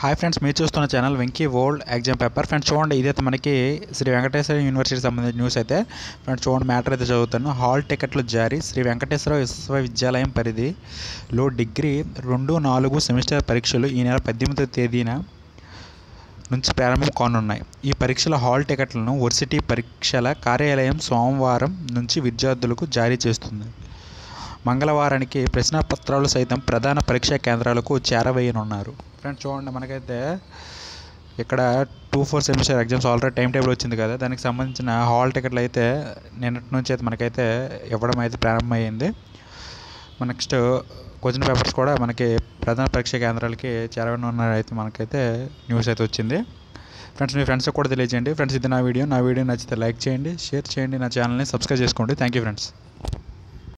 hi friends మీరు చూస్తున్న channel Venky world exam paper friends చూడండి ఇదైతే మనకి శ్రీ వెంకటేశ్వర యూనివర్సిటీకి సంబంధించిన న్యూస్ అయితే ఫ్రెండ్స్ చూడండి మ్యాటర్ అయితే చదువుతాను హాల్ టికెట్లు జారీ శ్రీ వెంకటేశ్వర విశ్వవిద్యాలయం పరిధిలో డిగ్రీ రెండు నాలుగు సెమిస్టర్ పరీక్షలు ఈ నెల పద్దెనిమిదవ తేదీన నుంచి ప్రారంభం కానున్నాయి ఈ పరీక్షల హాల్ టికెట్లను వర్సిటీ పరీక్షల కార్యాలయం సోమవారం నుంచి విద్యార్థులకు జారీ చేస్తుంది మంగళవారానికి ప్రశ్నపత్రాలు సైతం ప్రధాన పరీక్షా కేంద్రాలకు చేరవేయనున్నారు ఫ్రెండ్స్ చూడండి మనకైతే ఇక్కడ two four semester exams already time table వచ్చింది కదా దానికి సంబంధించిన హాల్ టికెట్లు అయితే నిన్నటి నుంచి అయితే మనకైతే ఇవ్వడం అయితే ప్రారంభమైంది మన నెక్స్ట్ క్వశ్చన్ పేపర్స్ కూడా మనకి ప్రధాన పరీక్షా కేంద్రాలకి చేరవనున్నారు అయితే మనకైతే న్యూస్ అయితే వచ్చింది ఫ్రెండ్స్ మీ ఫ్రెండ్స్కి కూడా తెలియజేయండి ఫ్రెండ్స్ ఇది నా వీడియో నా వీడియో నచ్చితే లైక్ చేయండి షేర్ చేయండి నా ఛానల్ని సబ్స్క్రైబ్ చేసుకోండి థ్యాంక్ యూ ఫ్రెండ్స్